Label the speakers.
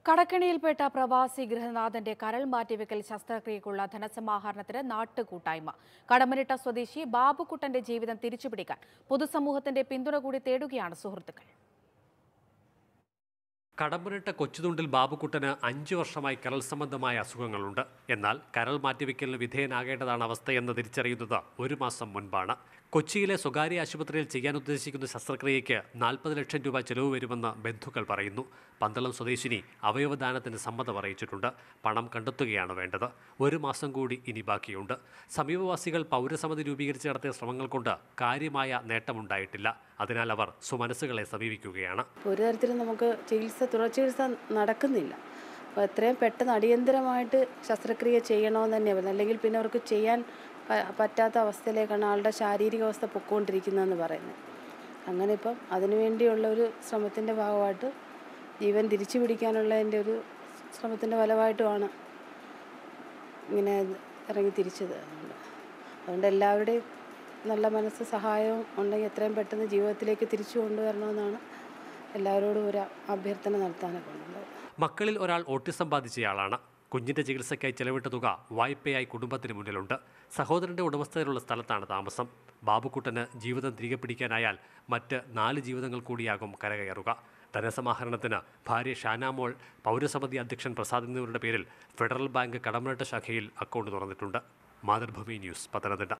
Speaker 1: കടക്കെണിയിൽപ്പെട്ട പ്രവാസി ഗൃഹനാഥന്റെ കരൾ മാറ്റിവെക്കൽ ശസ്ത്രക്രിയക്കുള്ള ധനസമാഹരണത്തിന് നാട്ടുകൂട്ടായ്മ കടമനിട്ട സ്വദേശി ബാബുക്കുട്ടന്റെ ജീവിതം തിരിച്ചുപിടിക്കാൻ പൊതുസമൂഹത്തിന്റെ പിന്തുണ കൂടി തേടുകയാണ് സുഹൃത്തുക്കൾ
Speaker 2: കടമ്പനിട്ട കൊച്ചുതുണ്ടിൽ ബാബുക്കുട്ടന് അഞ്ചു വർഷമായി കരൾ സംബന്ധമായ അസുഖങ്ങളുണ്ട് എന്നാൽ കരൾ മാറ്റിവെക്കലിന് വിധേയനാകേണ്ടതാണ് അവസ്ഥയെന്ന് തിരിച്ചറിയുന്നത് ഒരു മാസം മുൻപാണ് കൊച്ചിയിലെ സ്വകാര്യ ആശുപത്രിയിൽ ചെയ്യാൻ ഉദ്ദേശിക്കുന്ന ശസ്ത്രക്രിയയ്ക്ക് നാൽപ്പത് ലക്ഷം രൂപ ചെലവ് വരുമെന്ന് ബന്ധുക്കൾ പറയുന്നു പന്തളം സ്വദേശിനി അവയവദാനത്തിന് സമ്മതം അറിയിച്ചിട്ടുണ്ട് പണം കണ്ടെത്തുകയാണ് വേണ്ടത് ഒരു മാസം കൂടി ഇനി ബാക്കിയുണ്ട് സമീപവാസികൾ പൗരസമിതി രൂപീകരിച്ച് നടത്തിയ ശ്രമങ്ങൾ കൊണ്ട് കാര്യമായ നേട്ടമുണ്ടായിട്ടില്ല അതിനാൽ അവർ സുമനസ്സുകളെ സമീപിക്കുകയാണ്
Speaker 3: ഒരു തരത്തിലും നമുക്ക് ചികിത്സ തുടർ ചികിത്സ നടക്കുന്നില്ല അപ്പോൾ എത്രയും പെട്ടെന്ന് അടിയന്തരമായിട്ട് ശസ്ത്രക്രിയ ചെയ്യണമെന്ന് തന്നെയാണ് പറയുന്നത് അല്ലെങ്കിൽ പിന്നെ അവർക്ക് ചെയ്യാൻ പ- പറ്റാത്ത അവസ്ഥയിലേക്കാണ് ആളുടെ ശാരീരിക അവസ്ഥ പൊക്കോണ്ടിരിക്കുന്നതെന്ന് പറയുന്നത് അങ്ങനെ ഇപ്പം അതിനുവേണ്ടിയുള്ള ഒരു ശ്രമത്തിൻ്റെ ഭാഗമായിട്ട് ജീവൻ തിരിച്ചു പിടിക്കാനുള്ളതിൻ്റെ ഒരു ശ്രമത്തിൻ്റെ ഫലമായിട്ടുമാണ് ഇങ്ങനെ ഇറങ്ങി തിരിച്ചത് അതുകൊണ്ട് എല്ലാവരുടെയും നല്ല മനസ്സ് സഹായവും ഉണ്ടെങ്കിൽ എത്രയും പെട്ടെന്ന് ജീവിതത്തിലേക്ക് തിരിച്ചു കൊണ്ടുവരണമെന്നാണ് എല്ലാവരോടും ഒരു അഭ്യർത്ഥന നടത്താനൊക്കെ ഉള്ളത്
Speaker 2: മക്കളിൽ ഒരാൾ ഓട്ടിസം ബാധിച്ചയാളാണ് കുഞ്ഞിന്റെ ചികിത്സയ്ക്കായി ചെലവിട്ട തുക വായ്പയായി കുടുംബത്തിന് മുന്നിലുണ്ട് സഹോദരന്റെ ഉടമസ്ഥതയിലുള്ള സ്ഥലത്താണ് താമസം ബാബുക്കുട്ടന് ജീവിതം തിരികെ പിടിക്കാനായാൽ മറ്റ് നാല് ജീവിതങ്ങൾ കൂടിയാകും കരകയറുക ധനസമാഹരണത്തിന് ഭാര്യ ഷാനാമോൾ പൗരസമിതി അധ്യക്ഷൻ പ്രസാദ് എന്നിവരുടെ പേരിൽ ഫെഡറൽ ബാങ്ക് കടമനട്ട ശാഖയിൽ അക്കൗണ്ട് തുറന്നിട്ടുണ്ട് മാതൃഭൂമി ന്യൂസ് പത്തനംതിട്ട